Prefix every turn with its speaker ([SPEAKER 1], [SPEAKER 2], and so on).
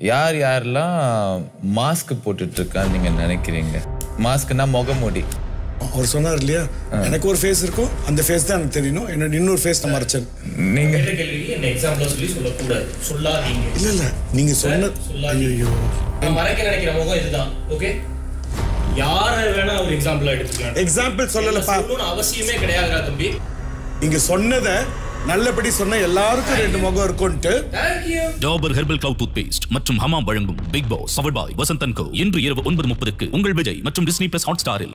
[SPEAKER 1] யார் யாரெல்லாம் மாஸ்க் போட்டுட்டு இருக்கான்னு நீங்க நினைக்கிறீங்க மாஸ்க்னா முகமூடி
[SPEAKER 2] அவர் சொன்னார் இல்லையா எனக்கு ஒரு ஃபேஸ் இருக்கும் அந்த ஃபேஸ் தான் எனக்கு தெரியணும் என்னோட இன்னொரு ஃபேஸ் நான் மறைச்சேன்
[SPEAKER 1] நீங்க
[SPEAKER 3] கேட்ட கேள்விக்கு என்ன எக்ஸாம்பிளா சொல்லி சொல்லக்கூடாது சொல்லாதீங்க
[SPEAKER 2] இல்ல இல்ல நீங்க சொன்ன
[SPEAKER 3] சொல்லாதீங்க.
[SPEAKER 2] ஐயோ
[SPEAKER 3] நான் மறைக்க நினைக்கிற முகம் இதுதான் ஓகே யார வேணா ஒரு எக்ஸாம்பிளா எடுத்துக்கலாம்
[SPEAKER 2] எக்ஸாம்பிள் சொல்லலப்பா
[SPEAKER 3] சொல்லணும்னு அவசியமே கிடையாதுடா தம்பி
[SPEAKER 2] நீங்க சொன்னதை நல்லபடி சொன்ன எல்லாருக்கும் ரெண்டு முகம் இருக்கும்ட்டு
[SPEAKER 3] thank you
[SPEAKER 4] Dabur herbal clove toothpaste மற்றும் ஹமாம் வழங்கும் பிக் பாஸ் சவர் பாய் வசந்தன் கோ இன்று இரவு ஒன்பது முப்பதுக்கு உங்கள் விஜய் மற்றும் டிஸ்னி பிளஸ் ஹாட் ஸ்டாரில்